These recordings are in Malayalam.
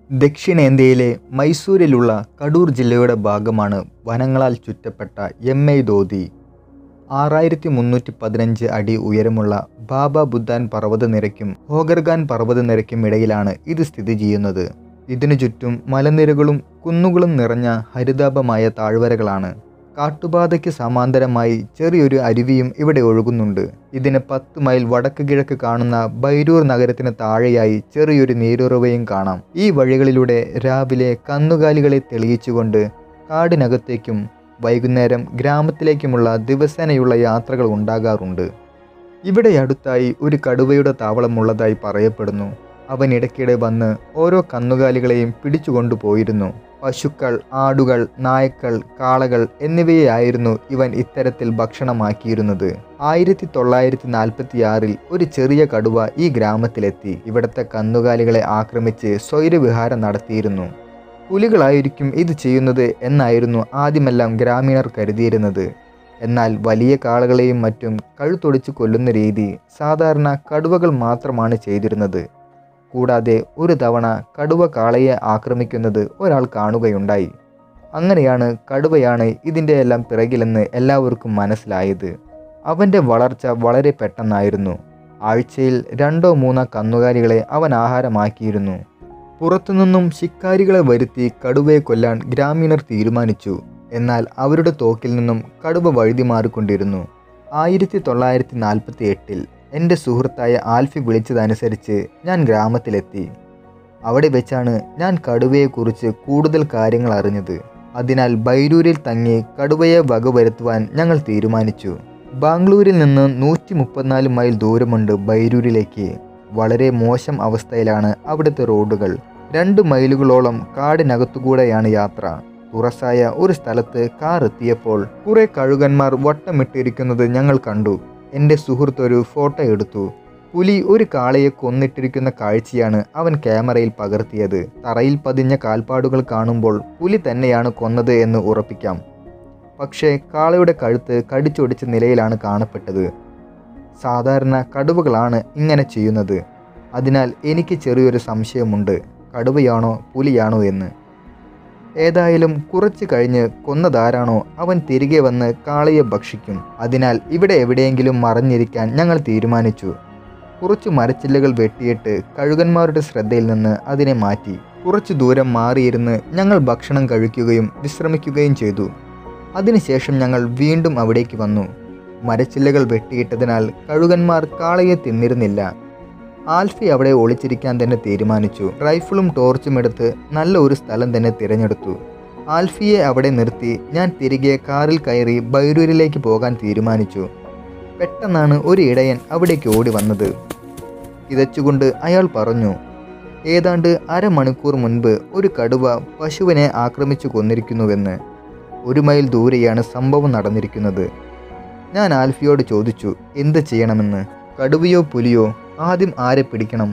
ദക്ഷിണേന്ത്യയിലെ മൈസൂരിലുള്ള കടൂർ ജില്ലയുടെ ഭാഗമാണ് വനങ്ങളാൽ ചുറ്റപ്പെട്ട എമ്മൈ ധോതി ആറായിരത്തി മുന്നൂറ്റി പതിനഞ്ച് അടി ഉയരമുള്ള ബാബ ബുദ്ധാൻ പർവ്വതനിരയ്ക്കും ഹോഗർഗാൻ പർവ്വതനിരയ്ക്കും ഇടയിലാണ് ഇത് സ്ഥിതി ചെയ്യുന്നത് ഇതിനു ചുറ്റും മലനിരകളും കുന്നുകളും നിറഞ്ഞ ഹരിതാപമായ താഴ്വരകളാണ് കാട്ടുപാതയ്ക്ക് സമാന്തരമായി ചെറിയൊരു അരുവിയും ഇവിടെ ഒഴുകുന്നുണ്ട് ഇതിന് പത്ത് മൈൽ വടക്ക് കിഴക്ക് കാണുന്ന ബൈരൂർ നഗരത്തിന് താഴെയായി ചെറിയൊരു നീരുറവയും കാണാം ഈ വഴികളിലൂടെ രാവിലെ കന്നുകാലികളെ തെളിയിച്ചുകൊണ്ട് കാടിനകത്തേക്കും വൈകുന്നേരം ഗ്രാമത്തിലേക്കുമുള്ള ദിവസേനയുള്ള യാത്രകൾ ഉണ്ടാകാറുണ്ട് ഇവിടെ അടുത്തായി ഒരു കടുവയുടെ താവളമുള്ളതായി പറയപ്പെടുന്നു അവൻ ഇടയ്ക്കിടെ വന്ന് ഓരോ കന്നുകാലികളെയും പിടിച്ചുകൊണ്ടു പോയിരുന്നു പശുക്കൾ ആടുകൾ നായ്ക്കൾ കാളകൾ എന്നിവയെയായിരുന്നു ഇവൻ ഇത്തരത്തിൽ ഭക്ഷണമാക്കിയിരുന്നത് ആയിരത്തി തൊള്ളായിരത്തി നാൽപ്പത്തി ആറിൽ ഒരു ചെറിയ കടുവ ഈ ഗ്രാമത്തിലെത്തി ഇവിടുത്തെ കന്നുകാലികളെ ആക്രമിച്ച് സ്വൈരവിഹാരം നടത്തിയിരുന്നു പുലികളായിരിക്കും ഇത് ചെയ്യുന്നത് എന്നായിരുന്നു ആദ്യമെല്ലാം ഗ്രാമീണർ കരുതിയിരുന്നത് എന്നാൽ വലിയ കാളകളെയും മറ്റും കഴുത്തൊടിച്ച് കൊല്ലുന്ന രീതി സാധാരണ കടുവകൾ മാത്രമാണ് ചെയ്തിരുന്നത് കൂടാതെ ഒരു തവണ കടുവ കാളയെ ആക്രമിക്കുന്നത് ഒരാൾ കാണുകയുണ്ടായി അങ്ങനെയാണ് കടുവയാണ് ഇതിൻ്റെ എല്ലാം പിറകിലെന്ന് എല്ലാവർക്കും മനസ്സിലായത് അവൻ്റെ വളർച്ച വളരെ പെട്ടെന്നായിരുന്നു ആഴ്ചയിൽ രണ്ടോ മൂന്നോ കന്നുകാലികളെ അവൻ ആഹാരമാക്കിയിരുന്നു പുറത്തുനിന്നും ശിക്കാരികളെ വരുത്തി കടുവയെ കൊല്ലാൻ ഗ്രാമീണർ തീരുമാനിച്ചു എന്നാൽ അവരുടെ തോക്കിൽ നിന്നും കടുവ വഴുതി മാറിക്കൊണ്ടിരുന്നു ആയിരത്തി തൊള്ളായിരത്തി നാൽപ്പത്തി എട്ടിൽ എൻ്റെ സുഹൃത്തായ ആൽഫി വിളിച്ചതനുസരിച്ച് ഞാൻ ഗ്രാമത്തിലെത്തി അവിടെ വെച്ചാണ് ഞാൻ കടുവയെക്കുറിച്ച് കൂടുതൽ കാര്യങ്ങൾ അറിഞ്ഞത് അതിനാൽ ബൈരൂരിൽ തങ്ങി കടുവയെ വകവരുത്തുവാൻ ഞങ്ങൾ തീരുമാനിച്ചു ബാംഗ്ലൂരിൽ നിന്ന് നൂറ്റി മുപ്പത്തിനാല് മൈൽ ദൂരമുണ്ട് ബൈരൂരിലേക്ക് വളരെ മോശം അവസ്ഥയിലാണ് അവിടുത്തെ റോഡുകൾ രണ്ട് മൈലുകളോളം കാടിനകത്തുകൂടെയാണ് യാത്ര തുറസായ ഒരു സ്ഥലത്ത് കാർ എത്തിയപ്പോൾ കുറെ കഴുകന്മാർ വട്ടമിട്ടിരിക്കുന്നത് ഞങ്ങൾ കണ്ടു എൻ്റെ സുഹൃത്ത് ഒരു ഫോട്ടോ എടുത്തു പുലി ഒരു കാളയെ കൊന്നിട്ടിരിക്കുന്ന കാഴ്ചയാണ് അവൻ ക്യാമറയിൽ പകർത്തിയത് തറയിൽ പതിഞ്ഞ കാൽപ്പാടുകൾ കാണുമ്പോൾ പുലി തന്നെയാണ് കൊന്നത് എന്ന് ഉറപ്പിക്കാം പക്ഷേ കാളയുടെ കഴുത്ത് കടിച്ചൊടിച്ച നിലയിലാണ് കാണപ്പെട്ടത് സാധാരണ കടുവകളാണ് ഇങ്ങനെ ചെയ്യുന്നത് അതിനാൽ എനിക്ക് ചെറിയൊരു സംശയമുണ്ട് കടുവയാണോ പുലിയാണോ എന്ന് ഏതായാലും കുറച്ച് കഴിഞ്ഞ് കൊന്നതാരാണോ അവൻ തിരികെ വന്ന് കാളയെ ഭക്ഷിക്കും അതിനാൽ ഇവിടെ എവിടെയെങ്കിലും മറഞ്ഞിരിക്കാൻ ഞങ്ങൾ തീരുമാനിച്ചു കുറച്ചു മരച്ചില്ലകൾ വെട്ടിയിട്ട് കഴുകന്മാരുടെ ശ്രദ്ധയിൽ നിന്ന് അതിനെ മാറ്റി കുറച്ചു ദൂരം മാറിയിരുന്ന് ഞങ്ങൾ ഭക്ഷണം കഴിക്കുകയും വിശ്രമിക്കുകയും ചെയ്തു അതിനുശേഷം ഞങ്ങൾ വീണ്ടും അവിടേക്ക് വന്നു മരച്ചില്ലകൾ വെട്ടിയിട്ടതിനാൽ കഴുകന്മാർ കാളയെ തിന്നിരുന്നില്ല ആൽഫി അവിടെ ഒളിച്ചിരിക്കാൻ തന്നെ തീരുമാനിച്ചു റൈഫിളും ടോർച്ചും എടുത്ത് നല്ല ഒരു സ്ഥലം തന്നെ തിരഞ്ഞെടുത്തു ആൽഫിയെ അവിടെ നിർത്തി ഞാൻ തിരികെ കാറിൽ കയറി ബൈരൂരിലേക്ക് പോകാൻ തീരുമാനിച്ചു പെട്ടെന്നാണ് ഒരു ഇടയൻ അവിടേക്ക് ഓടി വന്നത് കിതച്ചുകൊണ്ട് അയാൾ പറഞ്ഞു ഏതാണ്ട് അരമണിക്കൂർ മുൻപ് ഒരു കടുവ പശുവിനെ ആക്രമിച്ചു കൊന്നിരിക്കുന്നുവെന്ന് ഒരു മൈൽ ദൂരെയാണ് സംഭവം നടന്നിരിക്കുന്നത് ഞാൻ ആൽഫിയോട് ചോദിച്ചു എന്ത് ചെയ്യണമെന്ന് കടുവയോ പുലിയോ ആദ്യം ആരെ പിടിക്കണം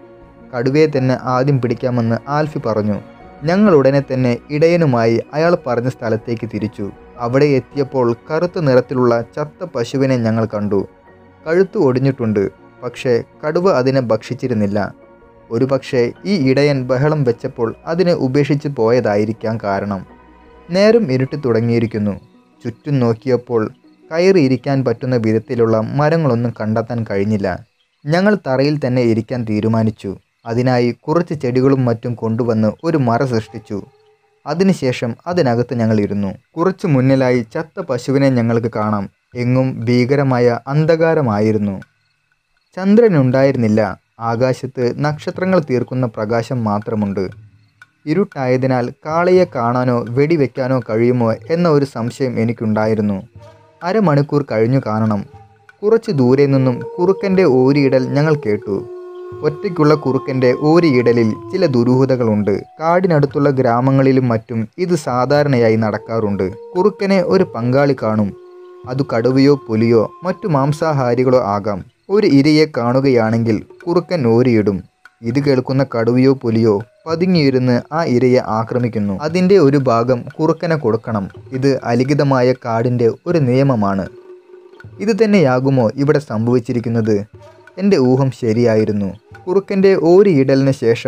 കടുവയെ തന്നെ ആദ്യം പിടിക്കാമെന്ന് ആൽഫി പറഞ്ഞു ഞങ്ങൾ ഉടനെ തന്നെ ഇടയനുമായി അയാൾ പറഞ്ഞ സ്ഥലത്തേക്ക് തിരിച്ചു അവിടെ എത്തിയപ്പോൾ കറുത്ത നിറത്തിലുള്ള ചത്ത പശുവിനെ ഞങ്ങൾ കണ്ടു കഴുത്ത് ഒടിഞ്ഞിട്ടുണ്ട് പക്ഷേ കടുവ അതിനെ ഭക്ഷിച്ചിരുന്നില്ല ഒരുപക്ഷെ ഈ ഇടയൻ ബഹളം വെച്ചപ്പോൾ അതിനെ ഉപേക്ഷിച്ച് പോയതായിരിക്കാം കാരണം നേരം ഇരുട്ടി തുടങ്ങിയിരിക്കുന്നു ചുറ്റും നോക്കിയപ്പോൾ കയറി ഇരിക്കാൻ പറ്റുന്ന വിധത്തിലുള്ള മരങ്ങളൊന്നും കണ്ടെത്താൻ കഴിഞ്ഞില്ല ഞങ്ങൾ തറയിൽ തന്നെ ഇരിക്കാൻ തീരുമാനിച്ചു അതിനായി കുറച്ച് ചെടികളും മറ്റും കൊണ്ടുവന്ന് ഒരു മറ സൃഷ്ടിച്ചു അതിനുശേഷം അതിനകത്ത് ഞങ്ങൾ ഇരുന്നു കുറച്ചു മുന്നിലായി ചത്ത പശുവിനെ ഞങ്ങൾക്ക് കാണാം എങ്ങും ഭീകരമായ അന്ധകാരമായിരുന്നു ചന്ദ്രൻ ഉണ്ടായിരുന്നില്ല ആകാശത്ത് നക്ഷത്രങ്ങൾ തീർക്കുന്ന പ്രകാശം മാത്രമുണ്ട് ഇരുട്ടായതിനാൽ കാളയെ കാണാനോ വെടിവെക്കാനോ കഴിയുമോ എന്ന ഒരു സംശയം എനിക്കുണ്ടായിരുന്നു അരമണിക്കൂർ കഴിഞ്ഞു കാണണം കുറച്ച് ദൂരെ നിന്നും കുറുക്കൻ്റെ ഓരിയിടൽ ഞങ്ങൾ കേട്ടു ഒറ്റയ്ക്കുള്ള കുറുക്കൻ്റെ ഓരിയിടലിൽ ചില ദുരൂഹതകളുണ്ട് കാടിനടുത്തുള്ള ഗ്രാമങ്ങളിലും മറ്റും ഇത് സാധാരണയായി നടക്കാറുണ്ട് കുറുക്കനെ ഒരു പങ്കാളി കാണും അത് കടുവയോ പുലിയോ മറ്റു മാംസാഹാരികളോ ആകാം ഒരു ഇരയെ കാണുകയാണെങ്കിൽ കുറുക്കൻ ഓരിയിടും ഇത് കേൾക്കുന്ന കടുവയോ പുലിയോ പതുങ്ങിയിരുന്ന് ആ ഇരയെ ആക്രമിക്കുന്നു അതിൻ്റെ ഒരു ഭാഗം കുറുക്കനെ കൊടുക്കണം ഇത് അലിഖിതമായ കാടിൻ്റെ ഒരു നിയമമാണ് ഇത് തന്നെയാകുമോ ഇവിടെ സംഭവിച്ചിരിക്കുന്നത് എൻ്റെ ഊഹം ശരിയായിരുന്നു കുറുക്കൻ്റെ ഓരിയിടലിന് ശേഷം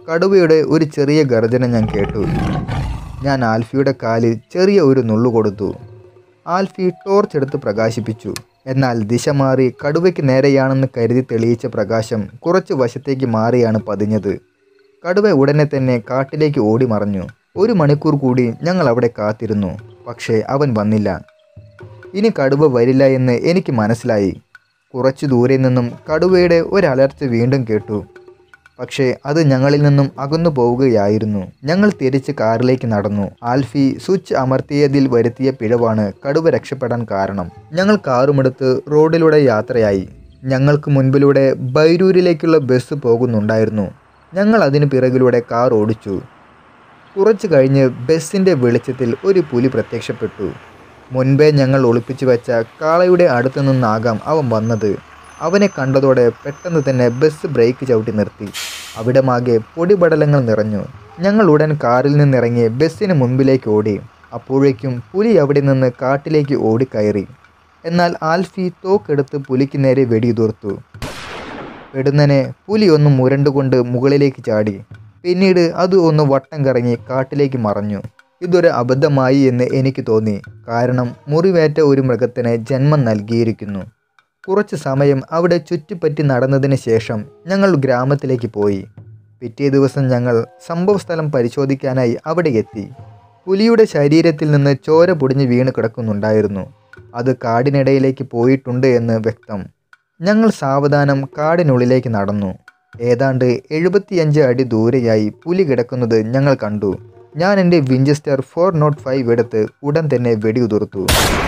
കടുവയുടെ ഒരു ചെറിയ ഗർജനം ഞാൻ കേട്ടു ഞാൻ ആൽഫിയുടെ കാലിൽ ചെറിയ ഒരു നുള്ളു കൊടുത്തു ആൽഫി ടോർച്ച് എടുത്ത് പ്രകാശിപ്പിച്ചു എന്നാൽ ദിശ മാറി കടുവയ്ക്ക് നേരെയാണെന്ന് കരുതി തെളിയിച്ച പ്രകാശം കുറച്ച് വശത്തേക്ക് മാറിയാണ് പതിഞ്ഞത് കടുവ ഉടനെ തന്നെ കാട്ടിലേക്ക് ഓടി മറഞ്ഞു ഒരു മണിക്കൂർ കൂടി ഞങ്ങൾ അവിടെ കാത്തിരുന്നു പക്ഷേ അവൻ വന്നില്ല ഇനി കടുവ വരില്ല എന്ന് എനിക്ക് മനസ്സിലായി കുറച്ചു ദൂരെ നിന്നും കടുവയുടെ ഒരലർച്ച വീണ്ടും കേട്ടു പക്ഷേ അത് ഞങ്ങളിൽ നിന്നും അകന്നു പോവുകയായിരുന്നു ഞങ്ങൾ തിരിച്ച് കാറിലേക്ക് നടന്നു ആൽഫി സ്വിച്ച് അമർത്തിയതിൽ വരുത്തിയ പിഴവാണ് കടുവ രക്ഷപ്പെടാൻ കാരണം ഞങ്ങൾ കാറുമെടുത്ത് റോഡിലൂടെ യാത്രയായി ഞങ്ങൾക്ക് മുൻപിലൂടെ ബൈരൂരിലേക്കുള്ള ബസ് പോകുന്നുണ്ടായിരുന്നു ഞങ്ങൾ അതിന് പിറകിലൂടെ കാർ ഓടിച്ചു കുറച്ചു കഴിഞ്ഞ് ബസ്സിൻ്റെ വെളിച്ചത്തിൽ ഒരു പുലി പ്രത്യക്ഷപ്പെട്ടു മുൻപേ ഞങ്ങൾ ഒളിപ്പിച്ചു വെച്ച കാളയുടെ അടുത്തു നിന്നാകാം അവൻ വന്നത് അവനെ കണ്ടതോടെ പെട്ടെന്ന് തന്നെ ബസ് ബ്രേക്ക് ചവിട്ടി നിർത്തി അവിടമാകെ പൊടിപടലങ്ങൾ നിറഞ്ഞു ഞങ്ങൾ ഉടൻ കാറിൽ നിന്നിറങ്ങി ബസ്സിന് മുൻപിലേക്ക് ഓടി അപ്പോഴേക്കും പുലി അവിടെ നിന്ന് കാട്ടിലേക്ക് ഓടിക്കയറി എന്നാൽ ആൽഫി തോക്കെടുത്ത് പുലിക്ക് നേരെ വെടിയുതിർത്തു പെടുന്നനെ പുലി ഒന്ന് മുരണ്ടുകൊണ്ട് മുകളിലേക്ക് ചാടി പിന്നീട് അത് ഒന്ന് വട്ടം കറങ്ങി കാട്ടിലേക്ക് മറഞ്ഞു ഇതൊരു അബദ്ധമായി എന്ന് എനിക്ക് തോന്നി കാരണം മുറിവേറ്റ ഒരു മൃഗത്തിന് ജന്മം നൽകിയിരിക്കുന്നു കുറച്ച് സമയം അവിടെ ചുറ്റിപ്പറ്റി നടന്നതിന് ശേഷം ഞങ്ങൾ ഗ്രാമത്തിലേക്ക് പോയി പിറ്റേ ദിവസം ഞങ്ങൾ സംഭവസ്ഥലം പരിശോധിക്കാനായി അവിടെ എത്തി പുലിയുടെ ശരീരത്തിൽ നിന്ന് ചോര പൊടിഞ്ഞ് വീണ് കിടക്കുന്നുണ്ടായിരുന്നു അത് കാടിനിടയിലേക്ക് പോയിട്ടുണ്ട് എന്ന് വ്യക്തം ഞങ്ങൾ സാവധാനം കാടിനുള്ളിലേക്ക് നടന്നു ഏതാണ്ട് എഴുപത്തിയഞ്ച് അടി ദൂരെയായി പുലി കിടക്കുന്നത് ഞങ്ങൾ കണ്ടു ഞാൻ എൻ്റെ വിഞ്ചസ്റ്റർ ഫോർ നോട്ട് ഫൈവ് എടുത്ത് ഉടൻ തന്നെ വെടിയുതിർത്തു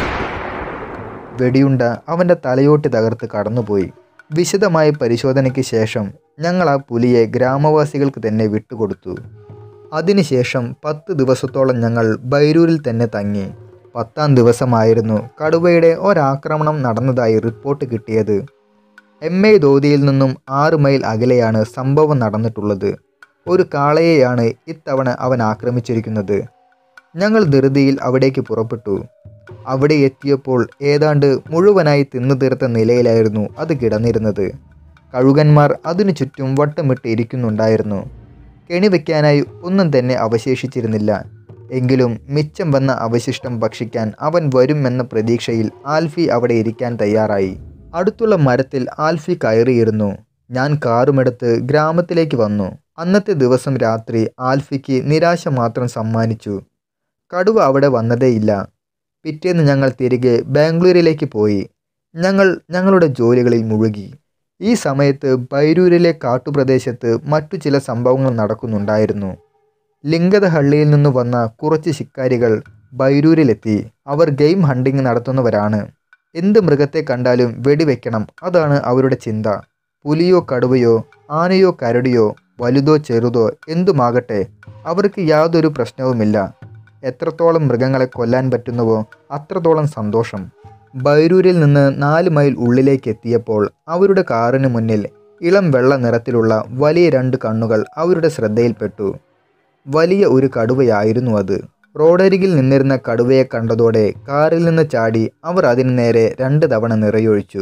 വെടിയുണ്ട അവൻ്റെ തലയോട്ടി തകർത്ത് കടന്നുപോയി വിശദമായ പരിശോധനയ്ക്ക് ശേഷം ഞങ്ങൾ ആ പുലിയെ ഗ്രാമവാസികൾക്ക് തന്നെ വിട്ടുകൊടുത്തു അതിനുശേഷം പത്ത് ദിവസത്തോളം ഞങ്ങൾ ബൈരൂരിൽ തന്നെ തങ്ങി പത്താം ദിവസമായിരുന്നു കടുവയുടെ ഒരാക്രമണം നടന്നതായി റിപ്പോർട്ട് കിട്ടിയത് എം എ ദോതിയിൽ നിന്നും ആറ് മൈൽ അകലെയാണ് സംഭവം നടന്നിട്ടുള്ളത് ഒരു കാളയെയാണ് ഇത്തവണ അവൻ ആക്രമിച്ചിരിക്കുന്നത് ഞങ്ങൾ ധൃതിയിൽ അവിടേക്ക് പുറപ്പെട്ടു അവിടെ എത്തിയപ്പോൾ ഏതാണ്ട് മുഴുവനായി തിന്നു തീർത്ത നിലയിലായിരുന്നു അത് കിടന്നിരുന്നത് കഴുകന്മാർ അതിനു ചുറ്റും വട്ടമിട്ട് ഇരിക്കുന്നുണ്ടായിരുന്നു കെണി വയ്ക്കാനായി ഒന്നും തന്നെ അവശേഷിച്ചിരുന്നില്ല എങ്കിലും മിച്ചം വന്ന അവശിഷ്ടം ഭക്ഷിക്കാൻ അവൻ വരുമെന്ന പ്രതീക്ഷയിൽ ആൽഫി അവിടെ ഇരിക്കാൻ തയ്യാറായി അടുത്തുള്ള മരത്തിൽ ആൽഫി കയറിയിരുന്നു ഞാൻ കാറുമെടുത്ത് ഗ്രാമത്തിലേക്ക് വന്നു അന്നത്തെ ദിവസം രാത്രി ആൽഫിക്ക് നിരാശ മാത്രം സമ്മാനിച്ചു കടുവ അവിടെ വന്നതേയില്ല പിറ്റേന്ന് ഞങ്ങൾ തിരികെ ബാംഗ്ലൂരിലേക്ക് പോയി ഞങ്ങൾ ഞങ്ങളുടെ ജോലികളിൽ മുഴുകി ഈ സമയത്ത് ബൈരൂരിലെ കാട്ടുപ്രദേശത്ത് മറ്റു ചില സംഭവങ്ങൾ നടക്കുന്നുണ്ടായിരുന്നു ലിംഗതഹള്ളിയിൽ നിന്ന് വന്ന കുറച്ച് ശിക്കാരികൾ ബൈരൂരിലെത്തി അവർ ഗെയിം ഹണ്ടിങ് നടത്തുന്നവരാണ് എന്ത് മൃഗത്തെ കണ്ടാലും വെടിവെക്കണം അതാണ് അവരുടെ ചിന്ത പുലിയോ കടുവയോ ആനയോ കരടിയോ വലുതോ ചെറുതോ എന്തുമാകട്ടെ അവർക്ക് യാതൊരു പ്രശ്നവുമില്ല എത്രത്തോളം മൃഗങ്ങളെ കൊല്ലാൻ പറ്റുന്നുവോ അത്രത്തോളം സന്തോഷം ബൈരൂരിൽ നിന്ന് നാല് മൈൽ ഉള്ളിലേക്ക് എത്തിയപ്പോൾ അവരുടെ കാറിന് മുന്നിൽ ഇളം വെള്ള നിറത്തിലുള്ള വലിയ രണ്ട് കണ്ണുകൾ അവരുടെ ശ്രദ്ധയിൽപ്പെട്ടു വലിയ ഒരു കടുവയായിരുന്നു അത് റോഡരികിൽ നിന്നിരുന്ന കടുവയെ കണ്ടതോടെ കാറിൽ നിന്ന് ചാടി അവർ അതിനു നേരെ രണ്ട് തവണ നിറയൊഴിച്ചു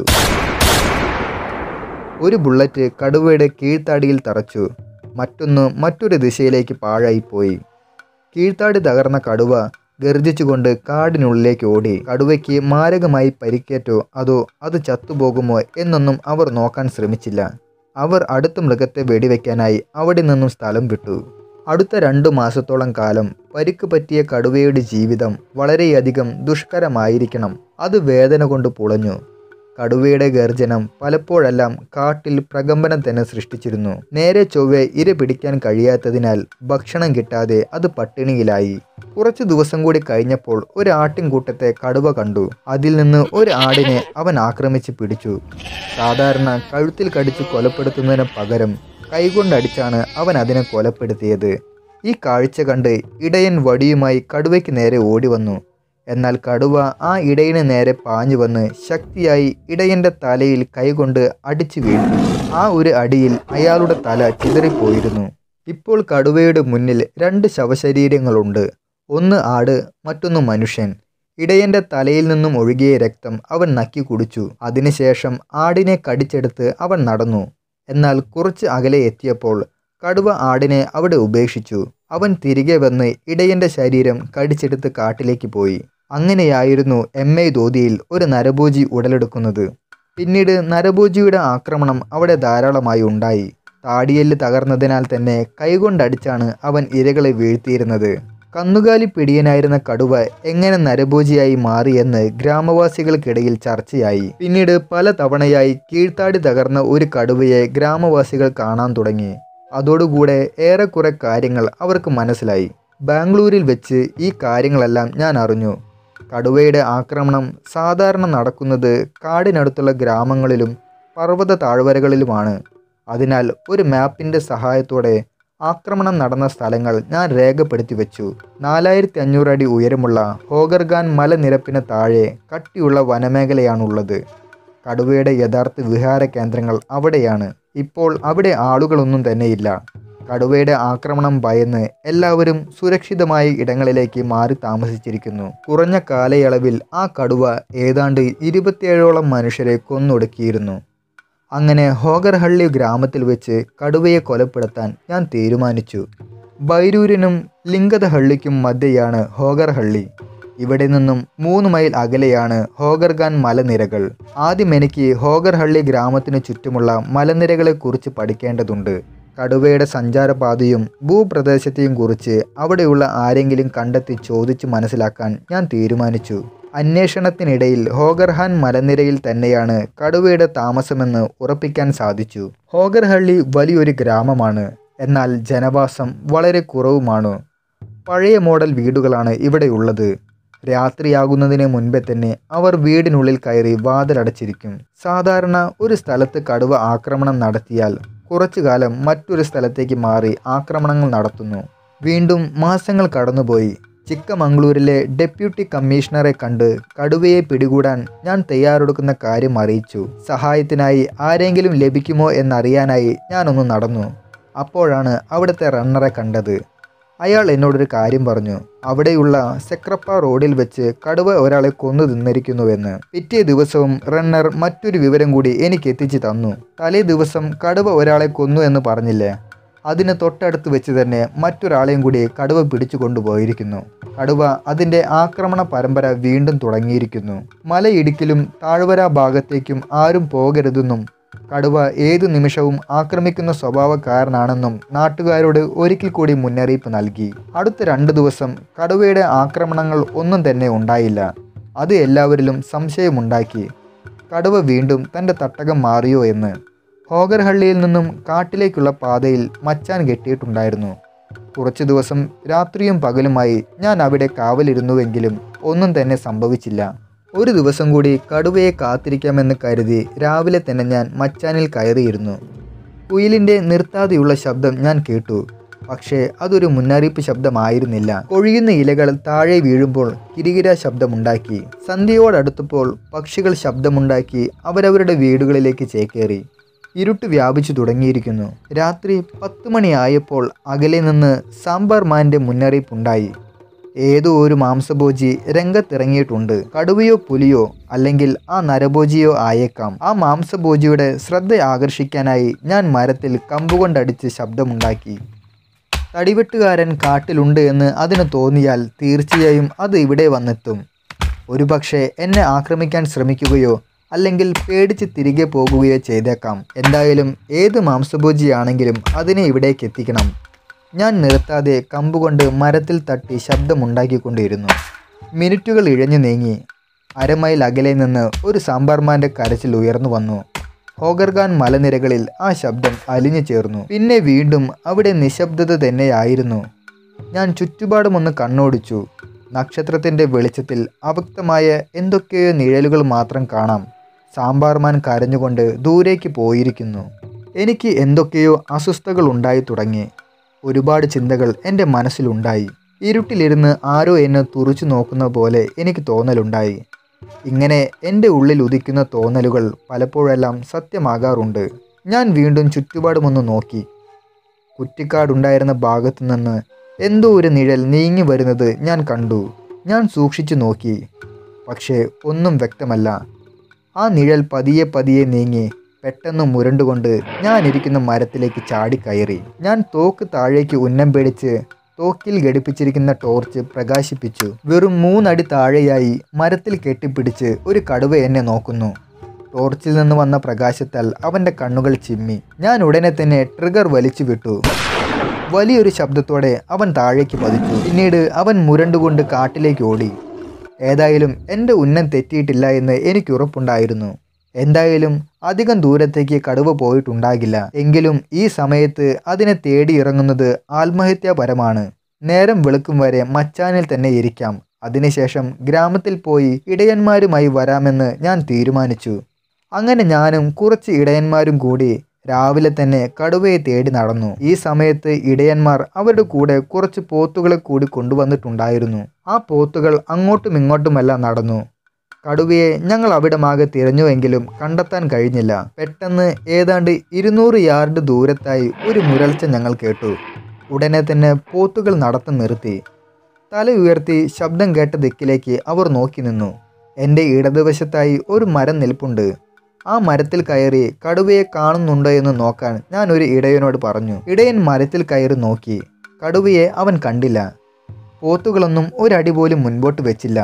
ഒരു ബുള്ളറ്റ് കടുവയുടെ കീഴ്ത്താടിയിൽ തറച്ചു മറ്റൊന്ന് മറ്റൊരു ദിശയിലേക്ക് പാഴായിപ്പോയി കീഴ്ത്താടി തകർന്ന കടുവ ഗർജിച്ചുകൊണ്ട് കാടിനുള്ളിലേക്ക് ഓടി കടുവയ്ക്ക് മാരകമായി പരിക്കേറ്റോ അതോ അത് ചത്തുപോകുമോ എന്നൊന്നും അവർ നോക്കാൻ ശ്രമിച്ചില്ല അവർ അടുത്ത മൃഗത്തെ വെടിവെക്കാനായി അവിടെ നിന്നും സ്ഥലം വിട്ടു അടുത്ത രണ്ടു മാസത്തോളം കാലം പരിക്ക് പറ്റിയ കടുവയുടെ ജീവിതം വളരെയധികം ദുഷ്കരമായിരിക്കണം അത് വേദന കൊണ്ട് പുളഞ്ഞു കടുവയുടെ ഗർജനം പലപ്പോഴെല്ലാം കാട്ടിൽ പ്രകമ്പനം തന്നെ സൃഷ്ടിച്ചിരുന്നു നേരെ ചൊവ്വെ ഇര പിടിക്കാൻ കഴിയാത്തതിനാൽ ഭക്ഷണം കിട്ടാതെ അത് പട്ടിണിയിലായി കുറച്ചു ദിവസം കൂടി കഴിഞ്ഞപ്പോൾ ഒരു ആട്ടിൻകൂട്ടത്തെ കടുവ കണ്ടു അതിൽ നിന്ന് ഒരു ആടിനെ അവൻ ആക്രമിച്ച് പിടിച്ചു സാധാരണ കഴുത്തിൽ കടിച്ച് കൊലപ്പെടുത്തുന്നതിന് പകരം കൈകൊണ്ടടിച്ചാണ് അവൻ അതിനെ കൊലപ്പെടുത്തിയത് ഈ കാഴ്ച കണ്ട് ഇടയൻ വടിയുമായി കടുവയ്ക്ക് നേരെ ഓടി വന്നു എന്നാൽ കടുവ ആ ഇടയന് നേരെ പാഞ്ഞു വന്ന് ശക്തിയായി ഇടയന്റെ തലയിൽ കൈകൊണ്ട് അടിച്ചു വീഴ്ത്തി ആ ഒരു അടിയിൽ അയാളുടെ തല ചിതറിപ്പോയിരുന്നു ഇപ്പോൾ കടുവയുടെ മുന്നിൽ രണ്ട് ശവശരീരങ്ങളുണ്ട് ഒന്ന് ആട് മറ്റൊന്ന് മനുഷ്യൻ ഇടയന്റെ തലയിൽ നിന്നും ഒഴുകിയ രക്തം അവൻ നക്കി കുടിച്ചു അതിനുശേഷം ആടിനെ കടിച്ചെടുത്ത് അവൻ നടന്നു എന്നാൽ കുറച്ച് അകലെ എത്തിയപ്പോൾ കടുവ ആടിനെ അവിടെ ഉപേക്ഷിച്ചു അവൻ തിരികെ വന്ന് ഇടയൻ്റെ ശരീരം കടിച്ചെടുത്ത് കാട്ടിലേക്ക് പോയി അങ്ങനെയായിരുന്നു എം എ ധോതിയിൽ ഒരു നരഭോജി ഉടലെടുക്കുന്നത് പിന്നീട് നരഭോജിയുടെ ആക്രമണം അവിടെ ധാരാളമായി ഉണ്ടായി താടിയെല്ല് തകർന്നതിനാൽ തന്നെ കൈകൊണ്ടടിച്ചാണ് അവൻ ഇരകളെ വീഴ്ത്തിയിരുന്നത് കന്നുകാലി പിടിയനായിരുന്ന കടുവ എങ്ങനെ നരഭോജിയായി മാറിയെന്ന് ഗ്രാമവാസികൾക്കിടയിൽ ചർച്ചയായി പിന്നീട് പല തവണയായി കീഴ്ത്താടി തകർന്ന ഒരു കടുവയെ ഗ്രാമവാസികൾ കാണാൻ തുടങ്ങി അതോടുകൂടെ ഏറെക്കുറെ കാര്യങ്ങൾ അവർക്ക് മനസ്സിലായി ബാംഗ്ലൂരിൽ വെച്ച് ഈ കാര്യങ്ങളെല്ലാം ഞാൻ അറിഞ്ഞു കടുവയുടെ ആക്രമണം സാധാരണ നടക്കുന്നത് കാടിനടുത്തുള്ള ഗ്രാമങ്ങളിലും പർവ്വത താഴ്വരകളിലുമാണ് അതിനാൽ ഒരു മാപ്പിൻ്റെ സഹായത്തോടെ ആക്രമണം നടന്ന സ്ഥലങ്ങൾ ഞാൻ രേഖപ്പെടുത്തി വെച്ചു നാലായിരത്തി അഞ്ഞൂറ് അടി ഉയരമുള്ള ഹോഗർഗാൻ മലനിരപ്പിന് താഴെ കട്ടിയുള്ള വനമേഖലയാണുള്ളത് കടുവയുടെ യഥാർത്ഥ വിഹാര കേന്ദ്രങ്ങൾ അവിടെയാണ് ഇപ്പോൾ അവിടെ ആളുകളൊന്നും തന്നെയില്ല കടുവയുടെ ആക്രമണം ഭയന്ന് എല്ലാവരും സുരക്ഷിതമായ ഇടങ്ങളിലേക്ക് മാറി താമസിച്ചിരിക്കുന്നു കുറഞ്ഞ കാലയളവിൽ ആ കടുവ ഏതാണ്ട് ഇരുപത്തിയേഴോളം മനുഷ്യരെ കൊന്നൊടുക്കിയിരുന്നു അങ്ങനെ ഹോഗർഹള്ളി ഗ്രാമത്തിൽ വെച്ച് കടുവയെ കൊലപ്പെടുത്താൻ ഞാൻ തീരുമാനിച്ചു ബൈരൂരിനും ലിംഗതഹള്ളിക്കും മധ്യയാണ് ഹോഗർഹള്ളി ഇവിടെ നിന്നും മൂന്ന് മൈൽ അകലെയാണ് ഹോഗർഗാൻ മലനിരകൾ ആദ്യം എനിക്ക് ഹോഗർഹള്ളി ഗ്രാമത്തിനു ചുറ്റുമുള്ള മലനിരകളെക്കുറിച്ച് പഠിക്കേണ്ടതുണ്ട് കടുവയുടെ സഞ്ചാരപാതയും ഭൂപ്രദേശത്തെയും കുറിച്ച് അവിടെയുള്ള ആരെങ്കിലും കണ്ടെത്തി ചോദിച്ചു മനസ്സിലാക്കാൻ ഞാൻ തീരുമാനിച്ചു അന്വേഷണത്തിനിടയിൽ ഹോഗർഹാൻ മലനിരയിൽ തന്നെയാണ് കടുവയുടെ താമസമെന്ന് ഉറപ്പിക്കാൻ സാധിച്ചു ഹോഗർഹള്ളി വലിയൊരു ഗ്രാമമാണ് എന്നാൽ ജനവാസം വളരെ കുറവുമാണ് പഴയ മോഡൽ വീടുകളാണ് ഇവിടെയുള്ളത് രാത്രിയാകുന്നതിന് മുൻപേ തന്നെ അവർ വീടിനുള്ളിൽ കയറി വാതിലടച്ചിരിക്കും സാധാരണ ഒരു സ്ഥലത്ത് കടുവ ആക്രമണം നടത്തിയാൽ കുറച്ചു കാലം മറ്റൊരു സ്ഥലത്തേക്ക് മാറി ആക്രമണങ്ങൾ നടത്തുന്നു വീണ്ടും മാസങ്ങൾ കടന്നുപോയി ചിക്കമംഗ്ലൂരിലെ ഡെപ്യൂട്ടി കമ്മീഷണറെ കണ്ട് കടുവയെ പിടികൂടാൻ ഞാൻ തയ്യാറെടുക്കുന്ന കാര്യം അറിയിച്ചു സഹായത്തിനായി ആരെങ്കിലും ലഭിക്കുമോ എന്നറിയാനായി ഞാനൊന്ന് നടന്നു അപ്പോഴാണ് അവിടുത്തെ റണ്ണറെ കണ്ടത് അയാൾ എന്നോടൊരു കാര്യം പറഞ്ഞു അവിടെയുള്ള സെക്രപ്പ റോഡിൽ വെച്ച് കടുവ ഒരാളെ കൊന്നു തിന്നിരിക്കുന്നുവെന്ന് പിറ്റേ ദിവസവും റണ്ണർ മറ്റൊരു വിവരം കൂടി എനിക്ക് എത്തിച്ചു തന്നു തലേ ദിവസം കടുവ ഒരാളെ കൊന്നു എന്ന് പറഞ്ഞില്ലേ അതിന് തൊട്ടടുത്ത് വെച്ച് തന്നെ മറ്റൊരാളെയും കൂടി കടുവ പിടിച്ചു കൊണ്ടുപോയിരിക്കുന്നു കടുവ അതിൻ്റെ ആക്രമണ പരമ്പര വീണ്ടും തുടങ്ങിയിരിക്കുന്നു മലയിടുക്കിലും താഴ്വര ഭാഗത്തേക്കും ആരും പോകരുതെന്നും കടുവ ഏതു നിമിഷവും ആക്രമിക്കുന്ന സ്വഭാവക്കാരനാണെന്നും നാട്ടുകാരോട് ഒരിക്കൽ കൂടി മുന്നറിയിപ്പ് നൽകി അടുത്ത രണ്ട് ദിവസം കടുവയുടെ ആക്രമണങ്ങൾ ഒന്നും തന്നെ ഉണ്ടായില്ല അത് എല്ലാവരിലും സംശയമുണ്ടാക്കി കടുവ വീണ്ടും തൻ്റെ തട്ടകം മാറിയോ എന്ന് ഹോഗർഹള്ളിയിൽ നിന്നും കാട്ടിലേക്കുള്ള പാതയിൽ മച്ചാൻ കെട്ടിയിട്ടുണ്ടായിരുന്നു കുറച്ചു ദിവസം രാത്രിയും പകലുമായി ഞാൻ അവിടെ കാവലിരുന്നുവെങ്കിലും ഒന്നും തന്നെ സംഭവിച്ചില്ല ഒരു ദിവസം കൂടി കടുവയെ കാത്തിരിക്കാമെന്ന് കരുതി രാവിലെ തന്നെ ഞാൻ മച്ചാനിൽ കയറിയിരുന്നു കുയിലിൻ്റെ നിർത്താതെയുള്ള ശബ്ദം ഞാൻ കേട്ടു പക്ഷേ അതൊരു മുന്നറിയിപ്പ് ശബ്ദമായിരുന്നില്ല കൊഴിയുന്ന ഇലകൾ താഴെ വീഴുമ്പോൾ കിരികിര ശബ്ദമുണ്ടാക്കി സന്ധ്യയോടടുത്തപ്പോൾ പക്ഷികൾ ശബ്ദമുണ്ടാക്കി അവരവരുടെ വീടുകളിലേക്ക് ചേക്കേറി ഇരുട്ട് വ്യാപിച്ചു തുടങ്ങിയിരിക്കുന്നു രാത്രി പത്ത് മണിയായപ്പോൾ അകലെ നിന്ന് സാമ്പാർ മാൻ്റെ മുന്നറിയിപ്പുണ്ടായി ഏതോ ഒരു മാംസഭോജി രംഗത്തിറങ്ങിയിട്ടുണ്ട് കടുവയോ പുലിയോ അല്ലെങ്കിൽ ആ നരഭോജിയോ ആയേക്കാം ആ മാംസഭോജിയുടെ ശ്രദ്ധ ആകർഷിക്കാനായി ഞാൻ മരത്തിൽ കമ്പുകൊണ്ടടിച്ച് ശബ്ദമുണ്ടാക്കി തടിവെട്ടുകാരൻ കാട്ടിലുണ്ട് എന്ന് അതിന് തോന്നിയാൽ തീർച്ചയായും അത് ഇവിടെ വന്നെത്തും ഒരുപക്ഷെ എന്നെ ആക്രമിക്കാൻ ശ്രമിക്കുകയോ അല്ലെങ്കിൽ പേടിച്ച് തിരികെ പോകുകയോ ചെയ്തേക്കാം എന്തായാലും ഏത് മാംസഭോജിയാണെങ്കിലും അതിനെ ഇവിടേക്ക് എത്തിക്കണം ഞാൻ നിർത്താതെ കമ്പുകൊണ്ട് മരത്തിൽ തട്ടി ശബ്ദമുണ്ടാക്കിക്കൊണ്ടിരുന്നു മിനിറ്റുകൾ ഇഴഞ്ഞു നീങ്ങി അരമൈൽ അകലെ നിന്ന് ഒരു സാമ്പാർമാൻ്റെ കരച്ചിൽ ഉയർന്നു വന്നു ഹോഗർഗാൻ മലനിരകളിൽ ആ ശബ്ദം അലിഞ്ഞു ചേർന്നു പിന്നെ വീണ്ടും അവിടെ നിശബ്ദത തന്നെയായിരുന്നു ഞാൻ ചുറ്റുപാടുമൊന്ന് കണ്ണോടിച്ചു നക്ഷത്രത്തിൻ്റെ വെളിച്ചത്തിൽ അവ്യക്തമായ എന്തൊക്കെയോ നിഴലുകൾ മാത്രം കാണാം സാമ്പാർമാൻ കരഞ്ഞുകൊണ്ട് ദൂരേക്ക് പോയിരിക്കുന്നു എനിക്ക് എന്തൊക്കെയോ അസ്വസ്ഥകൾ ഉണ്ടായി തുടങ്ങി ഒരുപാട് ചിന്തകൾ എൻ്റെ മനസ്സിലുണ്ടായി ഇരുട്ടിലിരുന്ന് ആരോ എന്നെ തുറച്ചു നോക്കുന്ന പോലെ എനിക്ക് തോന്നലുണ്ടായി ഇങ്ങനെ എൻ്റെ ഉള്ളിൽ ഉദിക്കുന്ന തോന്നലുകൾ പലപ്പോഴെല്ലാം സത്യമാകാറുണ്ട് ഞാൻ വീണ്ടും ചുറ്റുപാടുമൊന്ന് നോക്കി കുറ്റിക്കാടുണ്ടായിരുന്ന ഭാഗത്തു നിന്ന് എന്തോ ഒരു നിഴൽ നീങ്ങി വരുന്നത് ഞാൻ കണ്ടു ഞാൻ സൂക്ഷിച്ചു നോക്കി പക്ഷേ ഒന്നും വ്യക്തമല്ല ആ നിഴൽ പതിയെ പതിയെ നീങ്ങി പെട്ടെന്ന് മുരണ്ടുകൊണ്ട് ഞാൻ ഇരിക്കുന്ന മരത്തിലേക്ക് ചാടിക്കയറി ഞാൻ തോക്ക് താഴേക്ക് ഉന്നം പിടിച്ച് തോക്കിൽ ഘടിപ്പിച്ചിരിക്കുന്ന ടോർച്ച് പ്രകാശിപ്പിച്ചു വെറും മൂന്നടി താഴെയായി മരത്തിൽ കെട്ടിപ്പിടിച്ച് ഒരു കടുവ എന്നെ നോക്കുന്നു ടോർച്ചിൽ നിന്ന് വന്ന പ്രകാശത്താൽ അവൻ്റെ കണ്ണുകൾ ചിമ്മി ഞാൻ ഉടനെ തന്നെ ട്രിഗർ വലിച്ചു വിട്ടു വലിയൊരു ശബ്ദത്തോടെ അവൻ താഴേക്ക് പതിച്ചു പിന്നീട് അവൻ മുരണ്ടുകൊണ്ട് കാട്ടിലേക്ക് ഓടി ഏതായാലും എൻ്റെ ഉന്നം തെറ്റിയിട്ടില്ല എന്ന് എനിക്ക് ഉറപ്പുണ്ടായിരുന്നു എന്തായാലും അധികം ദൂരത്തേക്ക് കടുവ പോയിട്ടുണ്ടാകില്ല എങ്കിലും ഈ സമയത്ത് അതിനെ തേടി ഇറങ്ങുന്നത് ആത്മഹത്യാപരമാണ് നേരം വെളുക്കും വരെ മച്ചാനിൽ തന്നെ ഇരിക്കാം അതിനുശേഷം ഗ്രാമത്തിൽ പോയി ഇടയന്മാരുമായി വരാമെന്ന് ഞാൻ തീരുമാനിച്ചു അങ്ങനെ ഞാനും കുറച്ച് ഇടയന്മാരും കൂടി രാവിലെ തന്നെ കടുവയെ തേടി നടന്നു ഈ സമയത്ത് ഇടയന്മാർ അവരുടെ കൂടെ കുറച്ച് പോത്തുകളെ കൂടി കൊണ്ടുവന്നിട്ടുണ്ടായിരുന്നു ആ പോത്തുകൾ അങ്ങോട്ടും ഇങ്ങോട്ടുമെല്ലാം നടന്നു കടുവയെ ഞങ്ങൾ അവിടമാകെ തിരഞ്ഞുവെങ്കിലും കണ്ടെത്താൻ കഴിഞ്ഞില്ല പെട്ടെന്ന് ഏതാണ്ട് ഇരുന്നൂറ് യാർഡ് ദൂരത്തായി ഒരു മുരൾച്ച ഞങ്ങൾ കേട്ടു ഉടനെ തന്നെ പോത്തുകൾ നടത്തം നിർത്തി തല ഉയർത്തി ശബ്ദം കേട്ട ദിക്കിലേക്ക് അവർ നോക്കി നിന്നു എൻ്റെ ഇടതുവശത്തായി ഒരു മരം നിൽപ്പുണ്ട് ആ മരത്തിൽ കയറി കടുവയെ കാണുന്നുണ്ടോ എന്ന് നോക്കാൻ ഞാൻ ഒരു ഇടയനോട് പറഞ്ഞു ഇടയൻ മരത്തിൽ കയറി നോക്കി കടുവയെ അവൻ കണ്ടില്ല പോത്തുകളൊന്നും ഒരടി പോലും മുൻപോട്ട് വെച്ചില്ല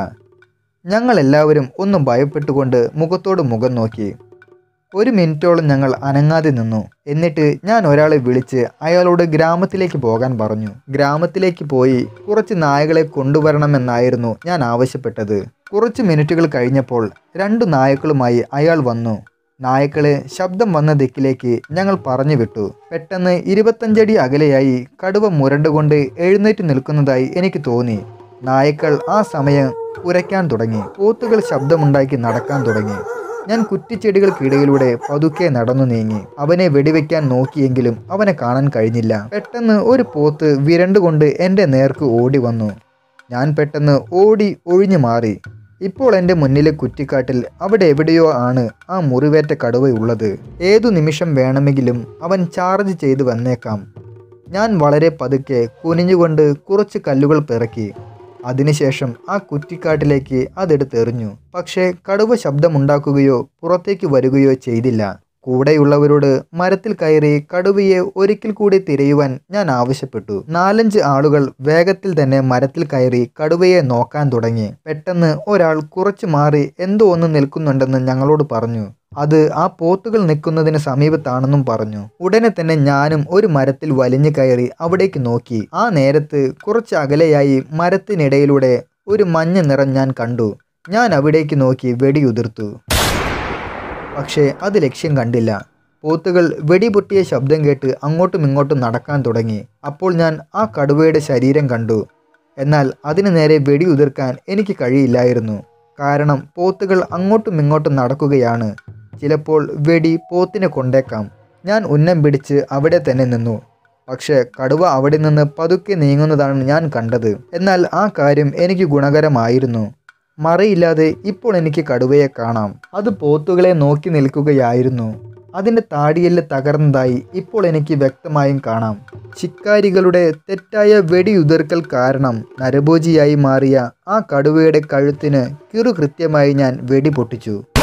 ഞങ്ങൾ എല്ലാവരും ഒന്ന് ഭയപ്പെട്ടുകൊണ്ട് മുഖത്തോട് മുഖം നോക്കി ഒരു മിനിറ്റോളം ഞങ്ങൾ അനങ്ങാതെ നിന്നു എന്നിട്ട് ഞാൻ ഒരാളെ വിളിച്ച് അയാളോട് ഗ്രാമത്തിലേക്ക് പോകാൻ പറഞ്ഞു ഗ്രാമത്തിലേക്ക് പോയി കുറച്ച് നായകളെ കൊണ്ടുവരണമെന്നായിരുന്നു ഞാൻ ആവശ്യപ്പെട്ടത് കുറച്ച് മിനിറ്റുകൾ കഴിഞ്ഞപ്പോൾ രണ്ട് നായക്കളുമായി അയാൾ വന്നു നായക്കളെ ശബ്ദം വന്ന ദിക്കിലേക്ക് ഞങ്ങൾ പറഞ്ഞു വിട്ടു പെട്ടെന്ന് ഇരുപത്തഞ്ചടി അകലെയായി കടുവ മുരണ്ടുകൊണ്ട് എഴുന്നേറ്റ് നിൽക്കുന്നതായി എനിക്ക് തോന്നി നായക്കൾ ആ സമയം കുരയ്ക്കാൻ തുടങ്ങി പോത്തുകൾ ശബ്ദമുണ്ടാക്കി നടക്കാൻ തുടങ്ങി ഞാൻ കുറ്റിച്ചെടികൾക്കിടയിലൂടെ പതുക്കെ നടന്നു നീങ്ങി അവനെ വെടിവെക്കാൻ നോക്കിയെങ്കിലും അവനെ കാണാൻ കഴിഞ്ഞില്ല പെട്ടെന്ന് ഒരു പോത്ത് വിരണ്ടുകൊണ്ട് എൻ്റെ നേർക്ക് ഓടി വന്നു ഞാൻ പെട്ടെന്ന് ഓടി ഒഴിഞ്ഞു മാറി ഇപ്പോൾ എൻ്റെ മുന്നിലെ കുറ്റിക്കാട്ടിൽ അവിടെ എവിടെയോ ആണ് ആ മുറിവേറ്റ കടുവയുള്ളത് ഏതു നിമിഷം വേണമെങ്കിലും അവൻ ചാർജ് ചെയ്ത് വന്നേക്കാം ഞാൻ വളരെ പതുക്കെ കുനിഞ്ഞുകൊണ്ട് കുറച്ച് കല്ലുകൾ പിറക്കി അതിനുശേഷം ആ കുറ്റിക്കാട്ടിലേക്ക് അതെടുത്തെറിഞ്ഞു പക്ഷേ കടുവ ശബ്ദമുണ്ടാക്കുകയോ പുറത്തേക്ക് വരികയോ ചെയ്തില്ല കൂടെയുള്ളവരോട് മരത്തിൽ കയറി കടുവയെ ഒരിക്കൽ കൂടി തിരയുവാൻ ഞാൻ ആവശ്യപ്പെട്ടു നാലഞ്ച് ആളുകൾ വേഗത്തിൽ തന്നെ മരത്തിൽ കയറി കടുവയെ നോക്കാൻ തുടങ്ങി പെട്ടെന്ന് ഒരാൾ കുറച്ചു മാറി എന്തോ ഒന്ന് നിൽക്കുന്നുണ്ടെന്ന് ഞങ്ങളോട് പറഞ്ഞു അത് ആ പോത്തുകൾ നിൽക്കുന്നതിന് സമീപത്താണെന്നും പറഞ്ഞു ഉടനെ തന്നെ ഞാനും ഒരു മരത്തിൽ വലിഞ്ഞു കയറി അവിടേക്ക് നോക്കി ആ നേരത്ത് കുറച്ച് അകലെയായി മരത്തിനിടയിലൂടെ ഒരു മഞ്ഞ നിറം ഞാൻ കണ്ടു ഞാൻ അവിടേക്ക് നോക്കി വെടിയുതിർത്തു പക്ഷേ അത് ലക്ഷ്യം കണ്ടില്ല പോത്തുകൾ വെടിപൊട്ടിയ ശബ്ദം കേട്ട് അങ്ങോട്ടും ഇങ്ങോട്ടും നടക്കാൻ തുടങ്ങി അപ്പോൾ ഞാൻ ആ കടുവയുടെ ശരീരം കണ്ടു എന്നാൽ അതിനു നേരെ വെടിയുതിർക്കാൻ എനിക്ക് കഴിയില്ലായിരുന്നു കാരണം പോത്തുകൾ അങ്ങോട്ടും ഇങ്ങോട്ടും നടക്കുകയാണ് ചിലപ്പോൾ വെടി പോത്തിനെ കൊണ്ടേക്കാം ഞാൻ ഉന്നം പിടിച്ച് അവിടെ തന്നെ നിന്നു പക്ഷേ കടുവ അവിടെ നിന്ന് പതുക്കെ നീങ്ങുന്നതാണ് ഞാൻ കണ്ടത് എന്നാൽ ആ കാര്യം എനിക്ക് ഗുണകരമായിരുന്നു മറയില്ലാതെ ഇപ്പോൾ എനിക്ക് കടുവയെ കാണാം അത് പോത്തുകളെ നോക്കി നിൽക്കുകയായിരുന്നു അതിൻ്റെ താടിയെല്ല് തകർന്നതായി ഇപ്പോൾ എനിക്ക് വ്യക്തമായും കാണാം ശിക്കാരികളുടെ തെറ്റായ വെടിയുതിർക്കൽ കാരണം നരഭോജിയായി മാറിയ ആ കടുവയുടെ കഴുത്തിന് കിറു കൃത്യമായി ഞാൻ വെടി പൊട്ടിച്ചു